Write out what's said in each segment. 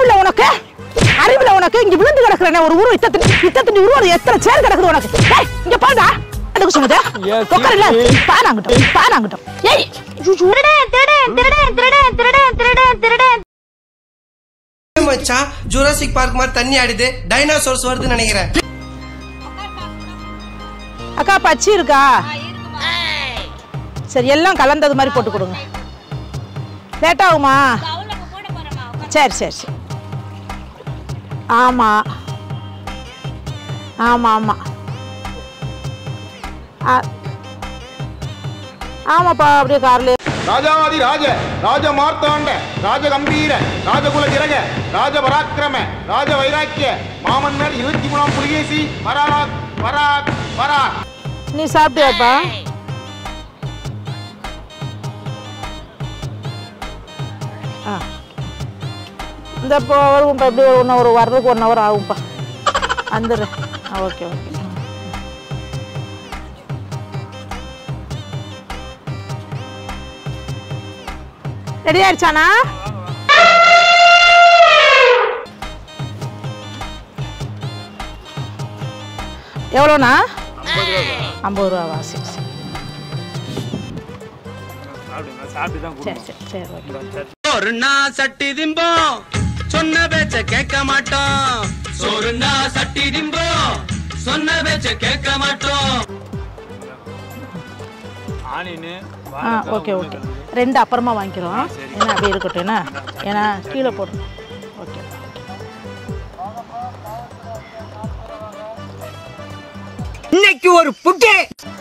அறிவுல உனக்கு அறிவுல உனக்கு இங்க விழுந்து கிடக்குறேன் ஒரு உருவம் இத்தனை இத்தனை உருவம் எத்தனை சேர் கிடக்குது உனக்கு ஏய் இங்க பாருடா அதுக்கு சொன்னது Yes, உட்கார இல்ல yes. பானாங்கட்டும் பானாங்கட்டும் ஏய் ஐயோ, திருடன் திருடன் திருடன் திருடன் திருடன் திருடன் திருடன் மச்சான் ஜூராசிக் பார்க் மாதிரி தண்ணி ஆடுது டைனோசர்ஸ் வருதுன்னு நினைக்கிறேன் அக்கா பச்சி இருக்கா சரி எல்லாம் கலந்தது மாதிரி போட்டு கொடுங்க லேட் ஆகுமா சரி சரி சரி ஆமா ஆமா ஆமா ஆ- ஆமாப்பா அப்படியே கார்ல ராஜாவாதி ராஜ ராஜ மார்த்தாண்ட ராஜ கம்பீர ராஜகுல திரக ராஜ பராக்கிரம ராஜ வைராக்கிய மாமன்னர் இருபத்தி மூணாம் புலிகேசி பராக் பராக் பராக் நீ சாப்பிட்டியாப்பா ஆ இந்த இப்போ வருவோம்ப்பா எப்படி ஒன்று ஒரு வர்றதுக்கு ஒன் ஹவர் ஆகும்ப்பா வந்துடுறேன் ஆ ஓகே ஓகே ரெடி ஆயிடுச்சாண்ணா எவ்வளோண்ணா ஐம்பது ரூபாவா சரி சரி சாப்பிட்டு தான் சரி சரி சரி ஓகே சோறுனா சட்டி திம்போம் சொன்ன பேச்ச கேட்க மாட்டோம் சோறுனா சட்டி திம்போம் சொன்ன பேச்ச கேட்க மாட்டோம் ஆனியனு ஆ ஓகே ஓகே ரெண்டு அப்புறமா வாங்கிக்கிறோம் ஏன்னா அப்படியே இருக்கட்டும் என்ன ஏன்னா கீழே போடுறோம் ஓகே இன்னைக்கு ஒரு புட்டு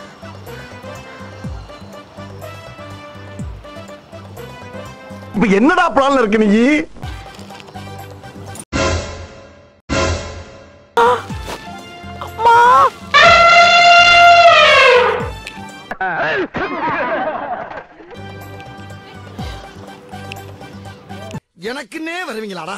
இப்ப என்னடா பிளான்ல இருக்கு நீ எனக்குன்னே வருவீங்களாடா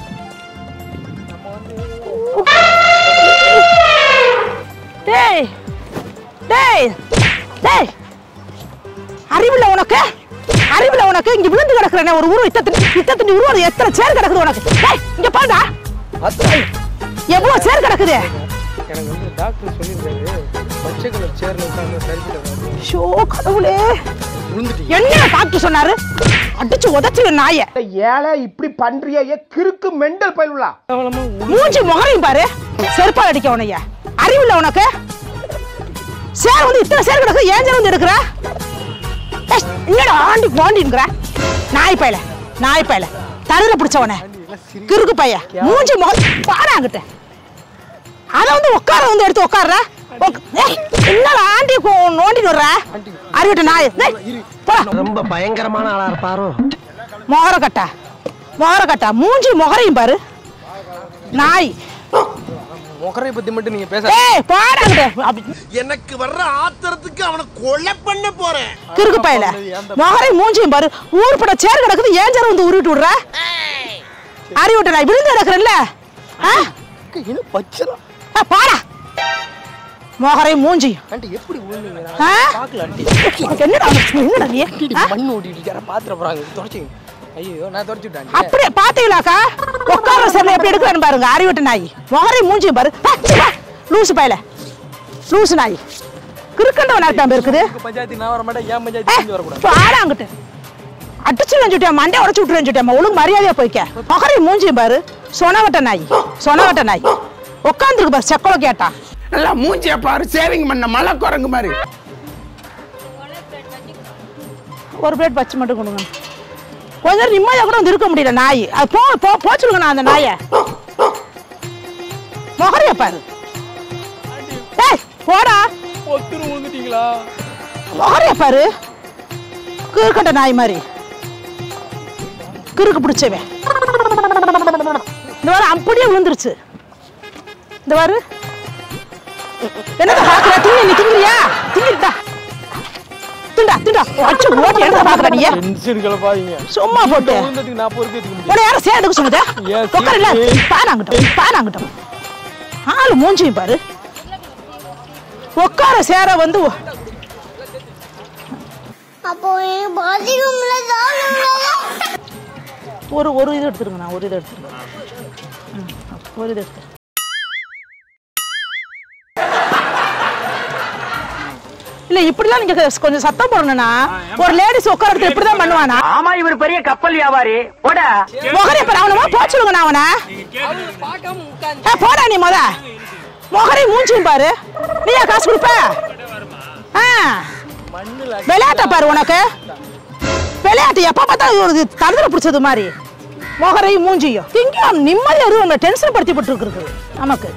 டேய் டேய் டேய் அறிவில்ல உனக்கு அறிவில்ல உனக்கு இங்க விழுந்து கிடக்குறேன் ஒரு உருவம் இத்தனை இத்தனை உருவம் எத்தனை சேர் கிடக்குது உனக்கு டேய் இங்க பாருடா எவ்வளவு சேர் கிடக்குது எனக்கு வந்து டாக்டர் சொல்லியிருக்காரு பச்சை கலர் சேர்ல உட்காந்து சரிக்கிட்ட ஷோ கடவுளே என்ன டாக்டர் சொன்னாரு அடிச்சு உதச்சு நாய ஏழை இப்படி பண்றியே கிறுக்கு மெண்டல் பயிலுலா மூஞ்சி முகரையும் பாரு செருப்பால் அடிக்க உனைய அறிவில்ல உனக்கு சேர் வந்து இத்தனை சேர் கிடக்கு ஏன் சேர் வந்து எடுக்கிற ஏய், என்னடா ஆண்டி பாண்டிங்கிற நாய் பயல நாய் பயல தருல பிடிச்சவன கிறுக்கு பைய மூஞ்சி முகம் பாடாங்கிட்ட அத வந்து உட்கார வந்து எடுத்து உட்கார்ற உக்- ஏய், என்னடா ஆண்டி கொ- நோண்டிட்டு வர்ற அறிவிட்ட நாய் டேய், போடா ரொம்ப பயங்கரமான ஆளா இருப்பாரோ மொகர கட்டா மொகர கட்டா மூஞ்சி முகரையும் பாரு நாய் முகரை பத்தி மட்டும் நீங்க பேச ஏய் போடாங்கிட்ட அப்படி எனக்கு வர்ற ஆத்திரத்துக்கு அவனை கொலை பண்ண போறேன் கிறுக்கு பயல மொகரை மூஞ்சியும் பாரு ஊர் பட சேர் கிடக்குது ஏன் சேர் வந்து உருவிட்டு விடுற அறி விட்ட நான் விழுந்து கிடக்குறேன்ல ஆ? என்ன பச்சலாம் ஆ, பாடா மொகரை மூஞ்சி ஆண்டி எப்படி விழுந்தீங்க ஆ? பார்க்கல ஆண்டி உனக்கு என்னடா என்னடா நீ ஆ? மண் ஓட்டிட்டு யாரா பாத்திர போறாங்க தொடச்சிங்க ஐயோ நான் தொடச்சு விட்டேன் அப்படியே பாத்தீங்களாக்கா உட்கார சேர்ல எப்படி எடுக்கிறேன்னு பாருங்க அறிவிட்ட நாய் மொகரை மூஞ்சியும் பாரு ஆ, சி, வா. லூசு பயல லூசு நாய் கிறுக்கண்டவன் அர்த்தம் இருக்குது பஞ்சாயத்து நான் வர மாட்டேன் ஏன் பஞ்சாயத்து செஞ்சு வரக்கூடாது பாடாங்கிட்டு அடிச்சு நினைச்சுட்டேன் மண்டை உடச்சு விட்டு நினைச்சுட்டேன் ஒழுங்கு மரியாதையா போய்க்க மகரை மூஞ்சியும் பாரு சொனவட்ட நாய் சொனவட்ட நாய் உட்காந்துருக்கு பாரு செக்கோல கேட்டா நல்லா மூஞ்சிய பாரு சேவிங் பண்ண மலை குரங்கு மாதிரி ஒரு பிளேட் பச்சை மட்டும் கொடுங்க கொஞ்ச நேரம் நிம்மதியா கூட வந்து இருக்க முடியல நாய் அது போ போ போச்சுடுங்க நான் அந்த நாயை முகரைய பாரு ஏய் போடா ஒத்துரு விழுந்துட்டீங்களா முகரைய பாரு கிறுக்கட்ட நாய் மாதிரி கிறுக்கு பிடிச்சவன் இந்த வாரம் அப்படியே விழுந்துருச்சு இந்த வாரு என்னடா பாக்குற திங்க நீ திங்கிறியா திங்கிட்டா திண்டா திண்டா அச்சு ஓட்டி எடுத்து பாக்குற நீ டென்ஷன் கிளப்பாதீங்க சும்மா போட்டு விழுந்ததுக்கு நான் பொறுப்பு எடுத்துக்க முடியும் உன யாரும் சேர்ந்துக்க சொன்னது Yes, உட்காரல yes. பானாங்கட்டும் பானாங்கட்டும் ஆளு மூஞ்சியும் பாரு உட்கார சேர வந்து ஒ- அப்போ எனக்கு பாத்ரூம்ல தான் ஒரு ஒரு இது எடுத்துருங்க நான் ஒரு இது எடுத்துருங்க ம், ஒரு இது எடுத்து இல்ல இப்படிலாம் நீங்க கொஞ்சம் சத்தம் போடணும்னா ஒரு லேடிஸ் உட்கார இப்படிதான் பண்ணுவானா ஆமா இவர் பெரிய கப்பல் வியாபாரி போடா முகரை பாரு அவனமா போச்சுடுங்க நான் அவனை ஏ, போடா நீ முத முகரை மூஞ்சியும் பாரு நீயா காசு கொடுப்ப ஆ விளையாட்ட பாரு உனக்கு விளையாட்டு எப்ப பார்த்தா ஒரு தடுதல பிடிச்சது மாதிரி முகரையும் மூஞ்சியும் திங்கும் நிம்மதியா இரு உங்களை டென்ஷன் படுத்தி போட்டு இருக்கு நமக்கு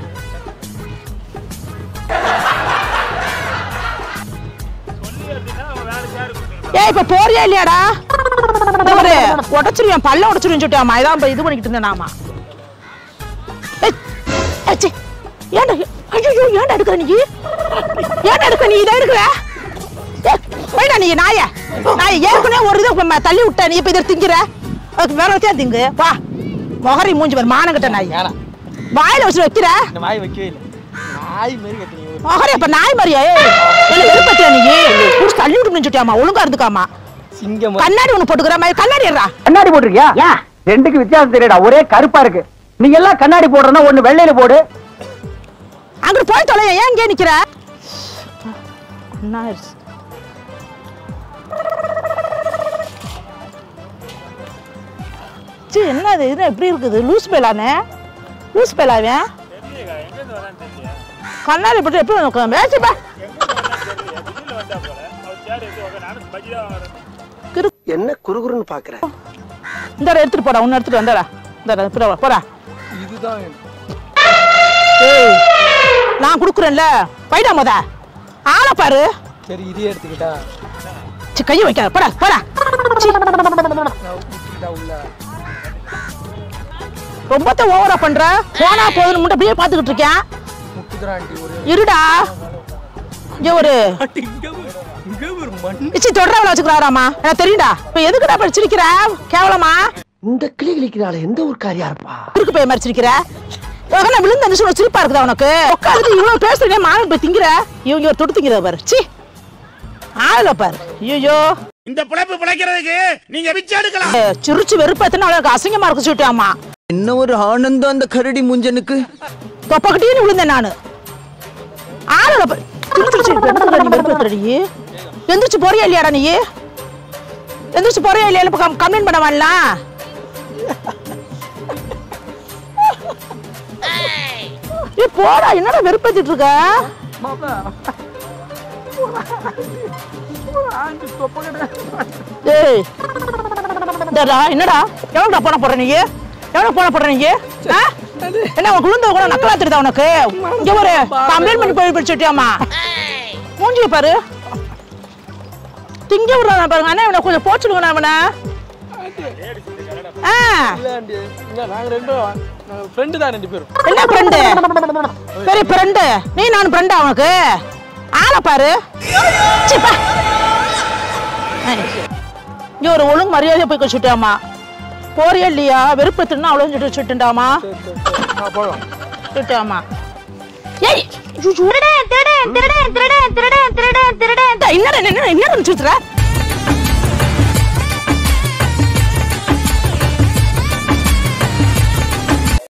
ஏய் இப்ப போறியா இல்லையாடா இந்த ஒரு உடச்சிருவேன் பல்ல உடச்சிருவேன் சொல்லிட்டாமா இதான் இப்ப இது பண்ணிக்கிட்டு இருந்தேன் நாமா ஏய், ஏய், சீ. ஏன்டா ஐயோ ஏன்டா எடுக்கிற நீ ஏன்டா எடுக்க நீ இதை எடுக்கிற ஏய், போய்டா நீ நாய நாய ஏற்கனவே ஒரு இதை ம- தள்ளி விட்ட நீ இப்ப இதை திங்கிற அதுக்கு வேற வச்சா திங்கு வா முகரி மூஞ்சி பாரு மானங்கிட்ட நாய் வாயில வச்சு வைக்கிற இந்த வாய் வைக்கவே இல்லை நாய் மாரி கத்துனீங்க ஒரு முகரி அப்ப நாய் மாதிரியா ஏய் என்ன வெறுப்பத்தியா நீ புடிச்சு தள்ளி விட்டு சொல்லிட்டியாமா ஒழுங்கா இருந்துக்காமா சிங்கம் கண்ணாடி ஒண்ணு போட்டுக்கிற மாதிரி கண்ணாடி ஏறா கண்ணாடி போட்டிருக்கியா ஏன் ரெண்டுக்கு வித்தியாசம் தெரியடா ஒரே கருப்பா இருக்கு நீ எல்லாம் கண்ணாடி போடுறனா ஒண்ணு வெள்ளையில போடு அங்கிட்டு போய் தொலை ஏன் இங்கே நிக்கிற Nice. சீ என்ன இது இது எப்படி இருக்குது லூஸ் பேலானே லூஸ் பேலாவன் கண்ணாடி போட்டு எப்படி வந்து வேச்சுப்பா என்ன குறுகுறுன்னு பாக்குற இந்த எடுத்துட்டு போடா ஒன்னு எடுத்துட்டு வந்தடா இந்த போடா போடா இதுதான் வேணும். ஏய் நான் கொடுக்குறேன்ல போயிடா முத ஆளை பாரு சரி இதே எடுத்துக்கிட்டா சி கையை வைக்காத போடா போடா சீ. நான் ஊத்திக்கிட்டா உள்ள ரொம்பத்த ஓவரா பண்ற போனா போதுன்னு மட்டும் அப்படியே பாத்துக்கிட்டு இருக்கேன் முட்டுக்கிறான் ஆண்டி ஒரு இருடா இங்க ஒரு இங்க ஒரு- இங்க ஒரு மண் இச்சி தொடரவள வச்சுக்கிறாராமா எனக்கு தெரியும்டா இப்ப எதுக்குடா இப்ப சிரிக்கிற கேவலமா இந்த கிளி கிளிக்கிறாள் எந்த ஊர்க்காரியா இருப்பா இருக்கு போய் மாதிரி சிரிக்கிற உனக்கு நான் விழுந்த நிமிஷம் சிரிப்பா இருக்குதா உனக்கு உட்காந்துட்டு இவ்வளவு பேசுறீங்க மானம் போய் திங்கிற இவங்க ஒரு தொடு திங்கிற பாரு சி ஆளல பாரு ஐயோ இந்த பிழைப்பு பிழைக்கிறதுக்கு நீங்க பிச்சை எடுக்கலாம் சிரிச்சு வெறுப்பத்தின அவளுக்கு அசிங்கமா இருக்கு சொல்லிட்டாமா என்ன ஒரு ஆனந்தம் அந்த கரடி முஞ்சனுக்கு தொப்பக்கிட்டே விழுந்தேன் நானு ஆளல பாரு சிரிச்சு சிரிச்சு என்னத்துக்குடா நீ வெறுப்பேத்துற நீ எந்திரிச்சு போறியா இல்லையாடா நீ எந்திரிச்சு போறியா இல்லையா இப்ப கம்ப்ளைண்ட் பண்ண வரலாம் ஏ போடா என்னடா வெறுப்பேத்திட்டு இருக்க ஏய் டேடா, என்னடா எவ்வளோடா போன போடுற நீ எவ்வளோ போன போடுற நீ ஆ? என்ன உனக்கு விழுந்த கூட நக்கலா தெரியுதா உனக்கு இங்க ஒரு கம்ப்ளைண்ட் பண்ணி போய் பிடிச்சிட்டியாமா மூஞ்சி பாரு திங்க விடுறான் பாருங்க அண்ணா இவனை கொஞ்சம் போச்சுடுங்க அவனை ஆ இல்ல ஆண்டி இல்ல நாங்க ரெண்டும் நாங்க ஃப்ரெண்டு தான் ரெண்டு பேரும் என்ன ஃப்ரெண்டு பெரிய ஃப்ரெண்டு நீ நான் ஃப்ரெண்டா உனக்கு ஆளை பாரு சீ, பா. ஐய். இங்க ஒரு ஒழுங்கு மரியாதையா போய் வச்சுட்டாமா போறியா இல்லையா வெறுப்பத்துனா அவ்வளோ சொல்லிட்டு வச்சுட்டாமா சரி சரி சரி நான் போகலாம் சொல்லிட்டாமா ஏய் ஐயோ, திருடன் திருடன் திருடன் திருடன் திருடன் திருடன் திருடன் என்னடா என்ன என்ன நினைச்சுற